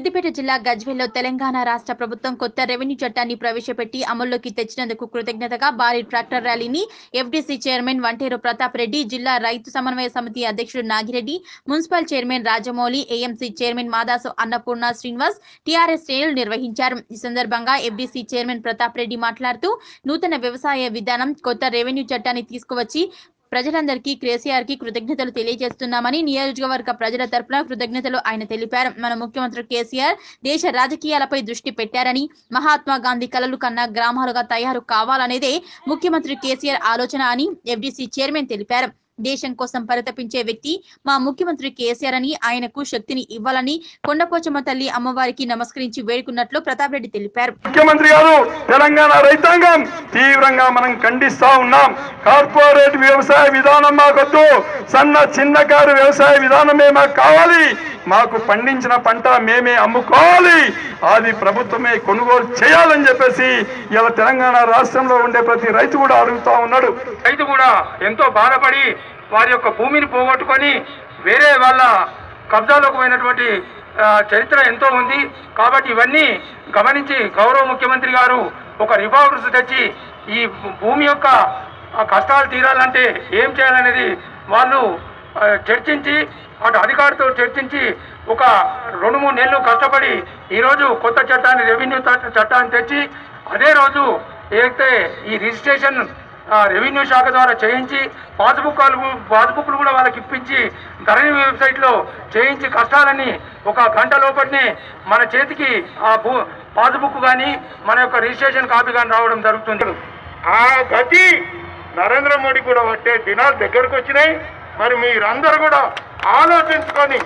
సిద్దిపేట జిల్లా గజ్వేల్లో తెలంగాణ రాష్ట్ర ప్రభుత్వం కొత్త రెవెన్యూ చట్టాన్ని ప్రవేశపెట్టి అమల్లోకి తెచ్చినందుకు కృతజ్ఞతగా భారీ ట్రాక్టర్ ర్యాలీని ఎఫ్డీసీ చైర్మన్ వంటేరు ప్రతాప్ రెడ్డి జిల్లా రైతు సమన్వయ సమితి అధ్యక్షుడు Nagireddy municipal chairman Rajamouli AMC chairman Madasu Annapurna Srinivas TRS శ్రేణులు నిర్వహించారు ఈ సందర్భంగా ఎఫ్డీసీ చైర్మన్ ప్రతాప్ రెడ్డి మాట్లాడుతూ నూతన వ్యవసాయ విధానం కొత్త రెవెన్యూ చట్టాన్ని తీసుకువచ్చి ప్రజలందరికీ కేసీఆర్ కి కృతజ్ఞతలు తెలియజేస్తున్నామని నియోజకవర్గ ప్రజల తరపున కృతజ్ఞతలు ఆయన తెలిపారు మన ముఖ్యమంత్రి కేసీఆర్ దేశ రాజకీయాలపై దృష్టి పెట్టారని మహాత్మా గాంధీ కలలు కన్నా గ్రామాలుగా తయారు కావాలనేదే ముఖ్యమంత్రి కేసీఆర్ ఆలోచన అని ఎఫ్డీసీ చైర్మన్ తెలిపారు దేశం కోసం పరితపించే వ్యక్తి మా ముఖ్యమంత్రి కేసీఆర్ అని ఆయనకు శక్తిని ఇవ్వాలని కొండపోచమ్మ తల్లి అమ్మవారికి నమస్కరించి వేడుకున్నట్లు ప్రతాప్ రెడ్డి తెలిపారు ముఖ్యమంత్రి గారు తెలంగాణ రైతాంగం తీవ్రంగా మనం ఖండిస్తా ఉన్నాం కార్పొరేట్ వ్యవసాయ విధానం మాకొద్దు సన్న చిన్నకారు వ్యవసాయ విధానమే మాకు కావాలి మాకు పండించిన పంట మేమే అమ్ముకోవాలి అది ప్రభుత్వమే కొనుగోలు చేయాలని చెప్పేసి ఇలా తెలంగాణ రాష్ట్రంలో ఉండే ప్రతి రైతు కూడా అడుగుతా ఉన్నాడు రైతు కూడా ఎంతో బాధపడి వారి యొక్క భూమిని పోగొట్టుకొని వేరే వాళ్ళ కబ్జాలోకి పోయినటువంటి ఆ, చరిత్ర ఎంతో ఉంది కాబట్టి ఇవన్నీ గమనించి గౌరవ ముఖ్యమంత్రి గారు ఒక రివాల్వర్స్ తెచ్చి ఈ భూమి యొక్క ఆ, కష్టాలు తీరాలంటే ఏం చేయాలనేది వాళ్ళు ఆ, చర్చించి అటు అధికారితో చర్చించి ఒక రెండు మూడు నెలలు కష్టపడి ఈరోజు కొత్త చట్టాన్ని రెవెన్యూ చట్ట- చట్టాన్ని తెచ్చి అదే రోజు ఏదైతే ఈ రిజిస్ట్రేషన్ ఆ, రెవెన్యూ శాఖ ద్వారా చేయించి పాస్బుక్లు పాస్బుక్లు కూడా వాళ్ళకి ఇప్పించి ధరణి వెబ్సైట్లో చేయించి కష్టాలని ఒక గంట లోపలనే మన చేతికి ఆ భూ పాస్బుక్ కానీ మన యొక్క రిజిస్ట్రేషన్ కాపీ కానీ రావడం జరుగుతుంది ఆ గతి నరేంద్ర మోడీ కూడా పట్టే దినాలు దగ్గరకు వచ్చినాయి మరి మీరందరూ కూడా ఆలోచించుకొని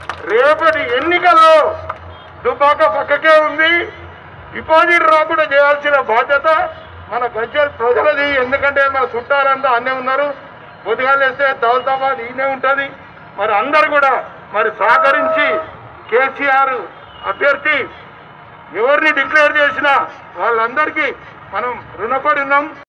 రేపటి ఎన్నికల్లో దుబాక పక్కకే ఉంది డిపాజిట్ రాకుండా చేయాల్సిన బాధ్యత మన గజ్జల్ ప్రజలది ఎందుకంటే మన చుట్టాలంతా అన్నే ఉన్నారు పొద్దుగాలేస్తే దౌలతాబాద్ ఈయనే ఉంటుంది మరి అందరు కూడా మరి సహకరించి కేసీఆర్ అభ్యర్థి ఎవరిని డిక్లేర్ చేసినా వాళ్ళందరికీ మనం రుణపడి ఉన్నాం